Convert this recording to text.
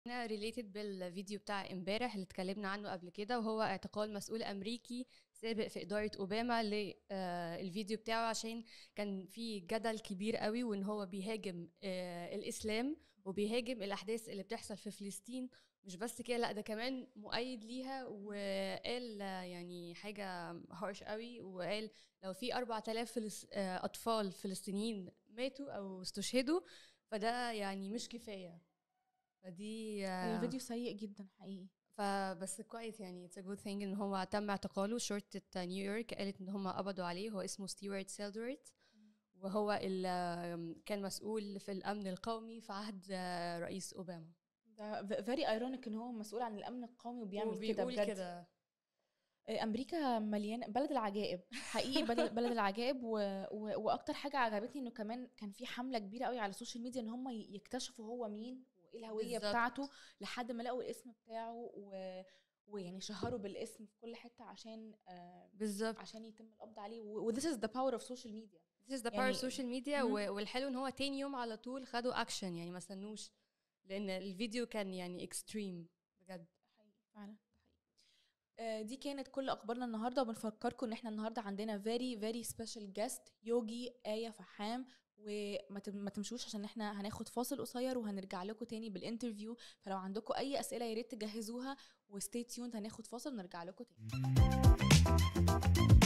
انا ريليتد بالفيديو بتاع امبارح اللي اتكلمنا عنه قبل كده وهو اعتقال مسؤول امريكي سابق في اداره اوباما للفيديو بتاعه عشان كان في جدل كبير قوي وان هو بيهاجم آه، الاسلام وبيهاجم الاحداث اللي بتحصل في فلسطين مش بس كده لا ده كمان مؤيد ليها وقال آه، يعني حاجه هارش قوي وقال لو في 4000 فلس... آه، اطفال فلسطينيين ماتوا او استشهدوا فده يعني مش كفايه فدي آه، الفيديو سيء جدا حقيقي فبس كويس يعني اتس جود ثينج ان هو تم اعتقاله شرطه نيويورك قالت ان هم قبضوا عليه هو اسمه ستيوارت سيلدورت وهو اللي كان مسؤول في الامن القومي في عهد آه، رئيس اوباما ده فيري ايرونيك ان هو مسؤول عن الامن القومي وبيعمل كده وبيقول بجد كده آه، امريكا مليانه بلد العجائب حقيقي بلد بلد العجائب و... و... واكتر حاجه عجبتني انه كمان كان في حمله كبيره قوي على السوشيال ميديا ان هم يكتشفوا هو مين وايه الهويه بالظبط. بتاعته لحد ما لقوا الاسم بتاعه و... ويعني شهروا بالاسم في كل حته عشان آه بالظبط عشان يتم القبض عليه و و- this is the power of social media This is the power يعني- of social media مم. و- والحلو ان هو تاني يوم على طول خدوا اكشن يعني ما استنوش لان الفيديو كان يعني اكستريم بجد حقيقي فعلا آه، دي كانت كل اخبارنا النهارده وبنفكركم ان احنا النهارده عندنا فيري فيري سبيشال جيست يوجي آية فحام وما تم- ما تمشوش عشان احنا هناخد فاصل قصير وهنرجع لكم تاني بالانترفيو فلو عندكم اي اسئله يا ريت تجهزوها وستي تيوند هناخد فاصل ونرجع لكم تاني